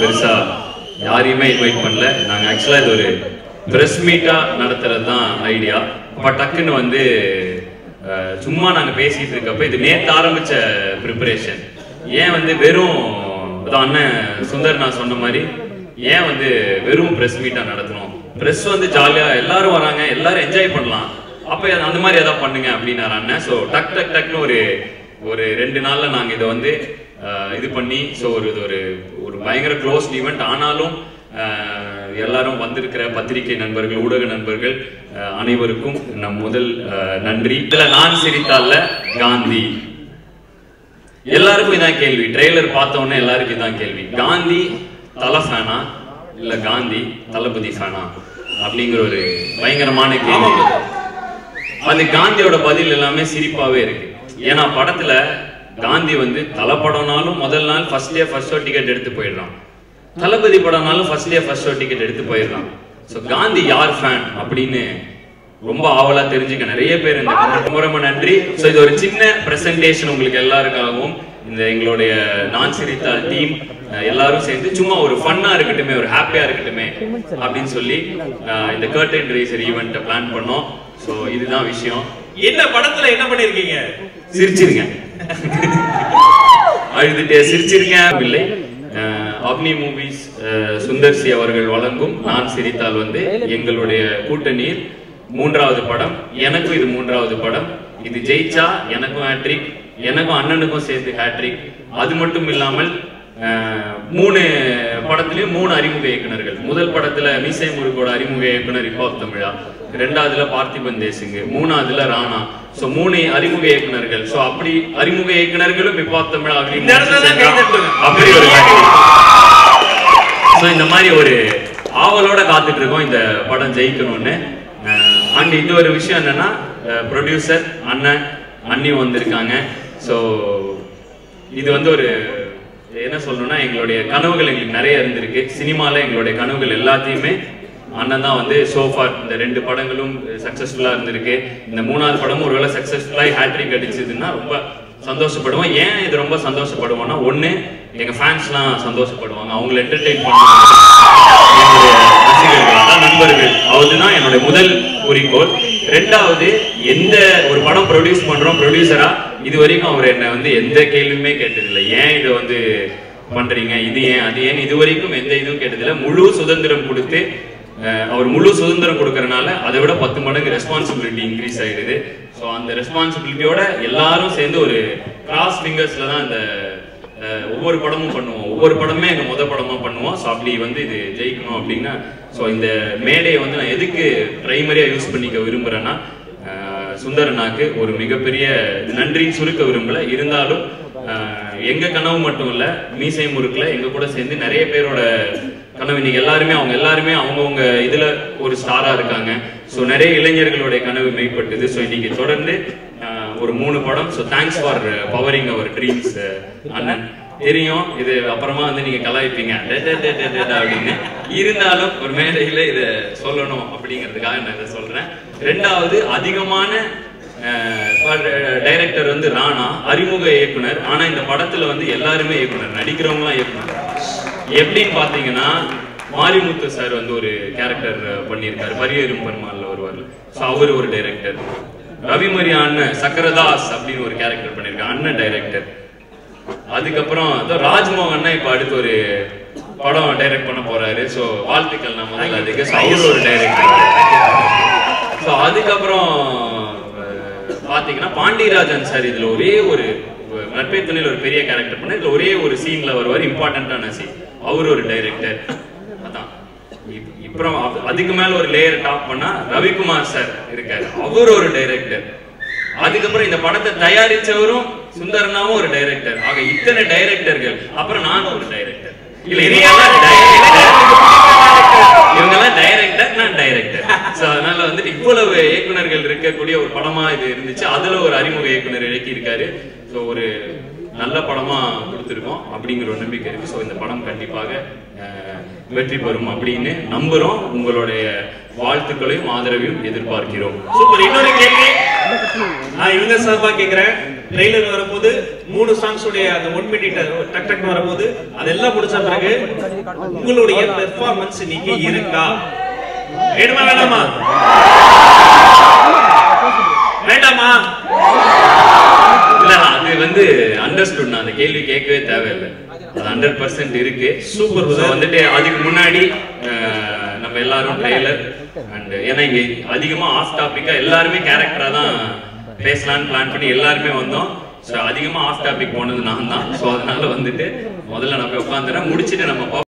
பெருசா யாரையுமே இன்வைட் பண்ணல நாங்க ஆக்சுவலா இது ஒரு ப்ரெஸ் மீட்டா நடத்துறது தான் ஐடியா அப்ப டக்குன்னு வந்து அஹ், சும்மா நாங்க பேசிட்டு இருக்கப்ப இது நேத்து ஆரம்பிச்ச ப்ரிப்பரேஷன் ஏன் வந்து வெறும் அதான் அண்ணன் சுந்தர் நான் சொன்ன மாதிரி ஏன் வந்து வெறும் ப்ரெஸ் மீட்டா நடத்தணும் ப்ரெஸ் வந்து ஜாலியா எல்லாரும் வராங்க எல்லாரும் என்ஜாய் பண்ணலாம் அப்ப அந்த மாதிரி ஏதாவது பண்ணுங்க அப்படின்னாரு அண்ணன் ஸோ டக் டக் டக்னு ஒரு ஒரு ரெண்டு நாள்ல நாங்க இதை வந்து அஹ், இது பண்ணி ஸோ ஒரு இது ஒரு ஒரு பயங்கர க்ளோஸ் ஈவெண்ட் ஆனாலும் அஹ், எல்லாரும் வந்திருக்கிற பத்திரிகை நண்பர்கள் ஊடக நண்பர்கள் அஹ், அனைவருக்கும் நம் முதல் அஹ், நன்றி இதுல நான் சிரித்தால காந்தி எல்லாருக்கும் இதான் கேள்வி ட்ரெய்லர் பார்த்த உடனே எல்லாருக்கும் இதான் கேள்வி காந்தி தலை ஃபேனா இல்ல காந்தி தளபதி ஃபேனா அப்படிங்கிற ஒரு பயங்கரமான கேள்வி அது காந்தியோட பதில் எல்லாமே சிரிப்பாவே இருக்கு ஏன்னா படத்துல காந்தி வந்து தலை படம்னாலும் முதல் நாள் first day first show ticket எடுத்து போயிடுறான் தளபதி படம்னாலும் first day first show ticket எடுத்து போயிடுறான் ஸோ காந்தி யார் ஃபேன் அப்படின்னு ரொம்ப ஆவலா தெரிஞ்சுக்க நிறைய பேர் இந்த ரொம்ப ரொம்ப நன்றி ஸோ இது ஒரு சின்ன பிரசன்டேஷன் உங்களுக்கு எல்லாருக்காகவும் இந்த எங்களுடைய நான் சிரித்தால் டீம் எல்லாரும் சேர்ந்து சும்மா ஒரு ஃபன்னா இருக்கட்டுமே ஒரு ஹாப்பியா இருக்கட்டுமே அப்படின்னு சொல்லி அஹ், இந்த கர்டன் ரேசர் ஈவெண்ட்டை பிளான் பண்ணோம் ஸோ இதுதான் விஷயம் என்ன படத்துல என்ன பண்ணிருக்கீங்க சிரிச்சிருங்க அழுதுட்டே சிரிச்சிருங்க இல்லை அஹ், அவ்னி மூவிஸ் சுந்தர்சி அவர்கள் வழங்கும் நான் சிரித்தால் வந்து எங்களுடைய கூட்டணியில் மூன்றாவது படம் எனக்கும் இது மூன்றாவது படம் இது ஜெயிச்சா எனக்கும் ஹேட்ரிக் எனக்கும் அண்ணனுக்கும் சேர்த்து ஹேட்ரிக் அது மட்டும் இல்லாமல் அஹ், மூணு படத்துலயும் மூணு அறிமுக இயக்குனர்கள் முதல் படத்துல மீசை முருகோட அறிமுக இயக்குனர் இப்பாப் தமிழா ரெண்டாவதுல பார்த்திபன் தேசிங் மூணாவதுல ராணா சோ மூணு அறிமுக இயக்குனர்கள் சோ அப்படி அறிமுக இயக்குனர்களும் இப்பாப் தமிழா அப்படி இந்த இடத்துல தான் கை தட்டுங்க. அப்படி ஒரு சோ இந்த மாதிரி ஒரு ஆவலோட காத்துட்டு இருக்கோம் இந்த படம் ஜெயிக்கணும்னு அண்ட் இந்த ஒரு விஷயம் என்னன்னா ப்ரொடியூசர் அண்ணன் அண்ணி வந்திருக்காங்க ஸோ இது வந்து ஒரு என்ன சொல்லணும்னா எங்களுடைய கனவுகள் எங்களுக்கு நிறைய இருந்திருக்கு சினிமால எங்களுடைய கனவுகள் எல்லாத்தையுமே அண்ணன் தான் வந்து சோஃபார் இந்த ரெண்டு படங்களும் சக்சஸ்ஃபுல்லா இருந்திருக்கு இந்த மூணாவது படமும் ஒருவேளை சக்சஸ்ஃபுல்லாக ஹேட்ரிக் அடிச்சதுன்னா ரொம்ப சந்தோஷப்படுவோம் ஏன் இது ரொம்ப சந்தோஷப்படுவோம்னா ஒண்ணு எங்க ஃபேன்ஸ்லாம் சந்தோஷப்படுவாங்க அவங்களை என்டர்டெயின் பண்ணுவாங்க என்னுடைய ரசிகர்கள் அதான் நண்பர்கள் அதுதான் என்னுடைய முதல் குறிக்கோள் ரெண்டாவது எந்த ஒரு படம் ப்ரொடியூஸ் பண்றோம் ப்ரொடியூசரா இது வரைக்கும் அவர் என்ன வந்து எந்த கேள்வியுமே கேட்டதில்லை ஏன் இதை வந்து பண்றீங்க இது ஏன் அது ஏன் இது வரைக்கும் எந்த இதுவும் கேட்டதில்லை முழு சுதந்திரம் கொடுத்து அஹ், அவர் முழு சுதந்திரம் கொடுக்கறனால அதை விட பத்து மடங்கு ரெஸ்பான்சிபிலிட்டி இன்க்ரீஸ் ஆயிடுது ஸோ அந்த ரெஸ்பான்சிபிலிட்டியோட எல்லாரும் சேர்ந்து ஒரு கிராஸ் ஃபிங்கர்ஸ்ல தான் இந்த அஹ், ஒவ்வொரு படமும் பண்ணுவோம் ஒவ்வொரு படமே எங்க முத படமா பண்ணுவோம் ஸோ அப்படி வந்து இது ஜெயிக்கணும் அப்படின்னா ஸோ இந்த மேடையை வந்து நான் எதுக்கு பிரைமரியா யூஸ் பண்ணிக்க விரும்புறேன்னா அஹ், சுந்தரனாக்கு ஒரு மிகப்பெரிய நன்றின்னு சுருக்க விரும்பல இருந்தாலும் அஹ், எங்க கனவு மட்டும் இல்ல மீசை முறுக்குல எங்க கூட சேர்ந்து நிறைய பேரோட கனவு இன்னைக்கு எல்லாருமே அவங்க எல்லாருமே அவங்கவுங்க இதுல ஒரு ஸ்டாரா இருக்காங்க ஸோ நிறைய இளைஞர்களுடைய கனவு மெய்ப்பட்டது ஸோ இன்னைக்கு தொடர்ந்து அஹ், ஒரு மூணு படம் so thanks for powering our dreams அண்ணன் தெரியும் இது அப்புறமா வந்து நீங்க கலாய்ப்பீங்க டே, டே, டே, டே, டே, டே அப்படின்னு இருந்தாலும் ஒரு மேடையில இதை சொல்லணும் அப்படிங்கிறதுக்காக நான் இதை சொல்றேன் ரெண்டாவது அதிகமான டைரக்டர் வந்து ராணா அறிமுக இயக்குனர் ஆனா இந்த படத்துல வந்து எல்லாருமே இயக்குனர் நடிக்கிறவங்களாம் இயக்குனர் எப்படின்னு பாத்தீங்கன்னா மாரிமுத்து சார் வந்து ஒரு கேரக்டர் பண்ணியிருக்காரு பரியேறும் பெருமாள்ல வருவார் ஸோ அவர் ஒரு டைரக்டர் ரவிமரி அண்ணன் சக்கரதாஸ் அப்படின்னு ஒரு கேரக்டர் பண்ணியிருக்காரு அண்ணன் டைரக்டர் அதுக்கப்புறம் அதோ ராஜ்மோகன் அண்ணா இப்ப அடுத்து ஒரு படம் டைரக்ட் பண்ண போறாரு ஸோ வாழ்த்துக்கள் நம்ம முதல்ல அதுக்கு So, அவரு ஒரு டைரக்டர் ஸோ அதுக்கப்புறம் அஹ், பாத்தீங்கன்னா பாண்டியராஜன் சார் இதுல ஒரே ஒரு நட்பை துணையில் ஒரு பெரிய கேரக்டர் பண்ண இதுல ஒரே ஒரு சீன்ல வருவார் இம்பார்ட்டன்டான சீன் அவர் ஒரு டைரக்டர் அதான் இப்- அப்புறம் அப்- அதுக்கு மேல ஒரு லேயர் டாப் பண்ணா ரவிக்குமார் சார் இருக்காரு அவர் ஒரு டைரக்டர் அதுக்கப்புறம் இந்த படத்தை தயாரிச்சவரும் சுந்தரனாவும் ஒரு டைரக்டர் ஆக இத்தனை டைரக்டர்கள் அப்புறம் நானும் ஒரு டைரக்டர் இல்ல இவங்கெல்லாம் டைரக்டர் இவங்கெல்லாம் டைரக்டர் நான் டைரக்டர் சோ அதனால வந்துட்டு இவ்வளவு இயக்குனர்கள் இருக்கக்கூடிய ஒரு படமா இது இருந்துச்சு அதுல ஒரு அறிமுக இயக்குனர் இறக்கி இருக்காரு சோ ஒரு நல்ல படமா கொடுத்துருக்கோம் அப்படிங்கிற ஒரு நம்பிக்கை இருக்கு ஸோ இந்த படம் கண்டிப்பாக அஹ், வெற்றி பெறும் அப்படின்னு நம்புறோம் உங்களுடைய வாழ்த்துக்களையும் ஆதரவையும் எதிர்பார்க்கிறோம் சூப்பர் இன்னொரு கேள்வி நான் இவங்க சார்பா கேக்குறேன் ட்ரெய்லர் வரும்போது மூணு சாங்ஸ் உடைய அந்த ஒன் மினிட் டக் டக் வரும்போது அதெல்லாம் முடிச்ச பிறகு உங்களுடைய பெர்ஃபார்மன்ஸ் நீங்க இருக்கா வேணுமா வேணாமா வேண்டாமா இல்ல அது வந்து அண்டர்ஸ்டுட் நான் அந்த கேள்வி கேட்கவே தேவையில்லை அது ஹண்ட்ரட் பர்சன்ட் இருக்கு Super, ஸோ வந்துட்டு அதுக்கு முன்னாடி அஹ், நம்ம எல்லாரும் ட்ரெய்லர் அண்ட் ஏன்னா இங்க அதிகமா ஆஃப் டாபிக்கா எல்லாருமே கேரக்டரா தான் பேசலாம்னு பிளான் பண்ணி எல்லாருமே வந்தோம் ஸோ அதிகமா ஆஃப் டாபிக் போனது நான் தான் ஸோ அதனால வந்துட்டு முதல்ல நம்ம உட்காந்துறேன் முடிச்சுட்டு நம்ம